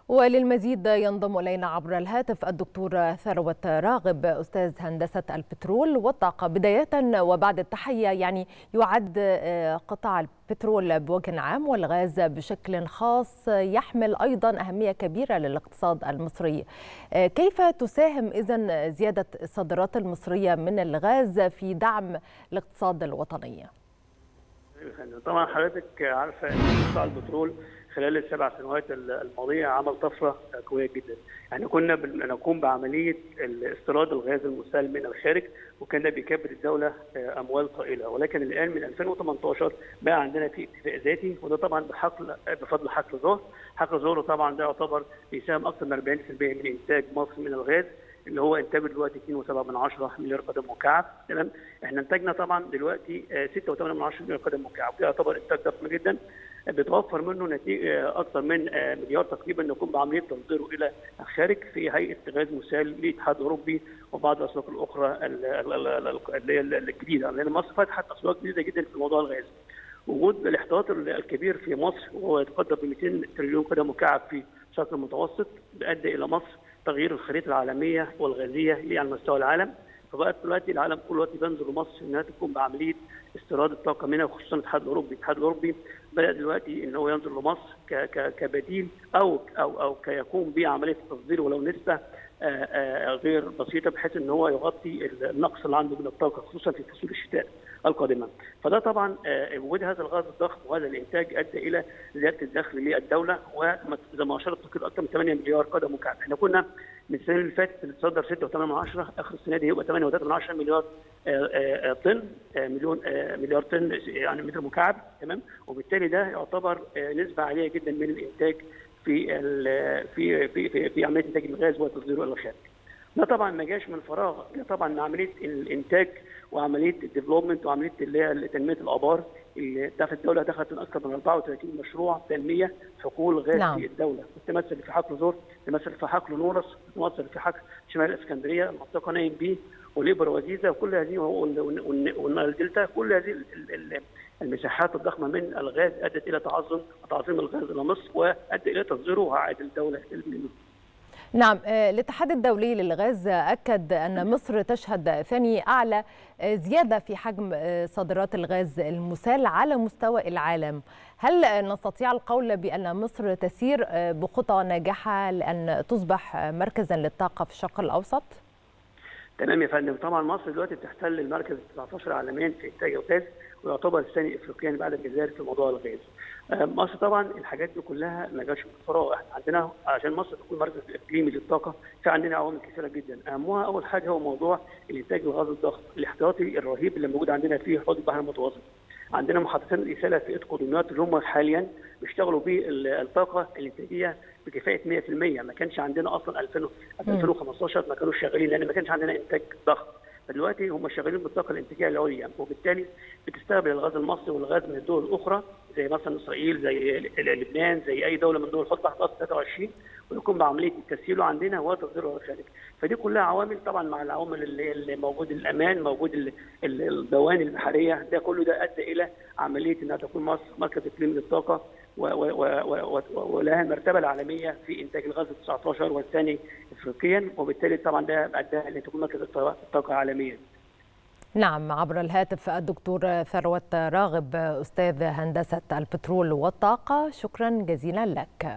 وللمزيد ينضم إلينا عبر الهاتف الدكتور ثروت راغب أستاذ هندسة البترول والطاقة بداية وبعد التحية يعني يعد قطاع البترول بوجه عام والغاز بشكل خاص يحمل أيضا أهمية كبيرة للاقتصاد المصري كيف تساهم إذن زيادة الصادرات المصرية من الغاز في دعم الاقتصاد الوطني؟ طبعا حضرتك عارفه ان قطاع البترول خلال السبع سنوات الماضيه عمل طفره قويه جدا، يعني كنا بنقوم بعمليه استيراد الغاز المسال من الخارج وكان ده بيكبر الدوله اموال طائله، ولكن الان من 2018 بقى عندنا في اكتفاء ذاتي وده طبعا بحقل بفضل حقل ظهر، حقل ظهر طبعا ده يعتبر بيساهم اكثر من 40% من انتاج مصر من الغاز اللي هو انتاجه دلوقتي 2.7 من 10 مليار قدم مكعب تمام احنا انتاجنا طبعا دلوقتي 6.8 من 10 مليار قدم مكعب ده يعتبر انتاج ضخم جدا بتوفر منه نتيجه اكثر من مليار تقريبا نقوم بعمليه تصديره الى الخارج في هيئه غاز مسال للاتحاد الاوروبي وبعض الاسواق الاخرى اللي هي الجديده لان مصر فتحت اسواق جديده جدا في موضوع الغاز وجود الاحتياط الكبير في مصر وهو يتقدر ب 200 تريليون قدم مكعب في الشرق المتوسط ادى الى مصر تغيير الخريطه العالميه والغازيه على مستوى العالم فبقت دلوقتي العالم كله دلوقتي بينظر لمصر انها تقوم بعمليه استيراد الطاقه منها وخصوصا الاتحاد الاوروبي، الاتحاد الاوروبي بدا دلوقتي ان هو ينظر لمصر ك ك كبديل او او او كيقوم بعمليه التصدير ولو نسبه غير بسيطه بحيث ان هو يغطي النقص اللي عنده من الطاقه خصوصا في فصول الشتاء القادمه. فده طبعا وجود هذا الغاز الضخم وهذا الانتاج ادى الى زياده الدخل للدوله وزي ما اشرت تقريبا اكثر من 8 مليار قدم مكعب، احنا كنا من السنه اللي فاتت بتصدر 6.8 من 10 اخر السنه دي يبقى 8.3 من 10 مليار طن مليون مليار طن يعني متر مكعب تمام وبالتالي ده يعتبر نسبه عاليه جدا من الانتاج في في في في, في عمليه انتاج الغاز وتصديره الى الخارج. ده طبعا ما جاش من فراغ ده طبعا عمليه الانتاج وعمليه الديفلوبمنت وعمليه اللي هي تنميه الابار اللي دخلت الدوله دخلت من اكثر من 34 مشروع تنميه حقول غاز نعم. في الدوله تمثل في حقل زور تمثل في حقل نورس تمثل في حقل شمال الاسكندريه منطقه نايم بي وليبر وزيزه وكل هذه والنيل دلتا كل هذه المساحات الضخمه من الغاز ادت الى تعظم تعظيم الغاز الى مصر وادى الى تصديره وعائد الدوله منه. نعم الاتحاد الدولي للغاز أكد أن مصر تشهد ثاني أعلى زيادة في حجم صادرات الغاز المسال على مستوى العالم هل نستطيع القول بأن مصر تسير بخطى ناجحة لأن تصبح مركزا للطاقة في الشرق الأوسط؟ تمام يا فندم طبعا مصر دلوقتي بتحتل المركز 19 عالميا في انتاج الغاز ويعتبر الثاني افريقيا بعد الجزائر في موضوع الغاز. مصر طبعا الحاجات دي كلها ما جاش من فراغ احنا عندنا عشان مصر تكون مركز اقليمي للطاقه في عندنا عوامل كثيره جدا اهمها اول حاجه هو موضوع الانتاج الغاز الضخم الاحتياطي الرهيب اللي موجود عندنا في حوض البحر المتوسط. عندنا محطتين الاساله في اتقو دمياط اللي هم حاليا بيشتغلوا بالطاقه الانتاجيه بكفاءه 100% ما كانش عندنا اصلا 2015 ما كانوش شغالين لان ما كانش عندنا انتاج ضخم فدلوقتي هم شغالين بالطاقه الانتاجيه العليا وبالتالي بتستقبل الغاز المصري والغاز من الدول الاخرى زي مثلا اسرائيل زي لبنان زي اي دوله من دول الحوض تحت 23 ويقوم بعمليه تسييله عندنا وتصديره الخارج فدي كلها عوامل طبعا مع العوامل اللي, اللي موجود الامان موجود الدواني البحريه ده كله ده ادى الى عمليه انها تكون مصر مركز اقليمي للطاقه ولها المرتبه العالميه في انتاج الغاز 19 والثاني افريقيا وبالتالي طبعا ده ادى الى تكون مركز الطاقه عالميا. نعم عبر الهاتف الدكتور ثروت راغب استاذ هندسه البترول والطاقه شكرا جزيلا لك.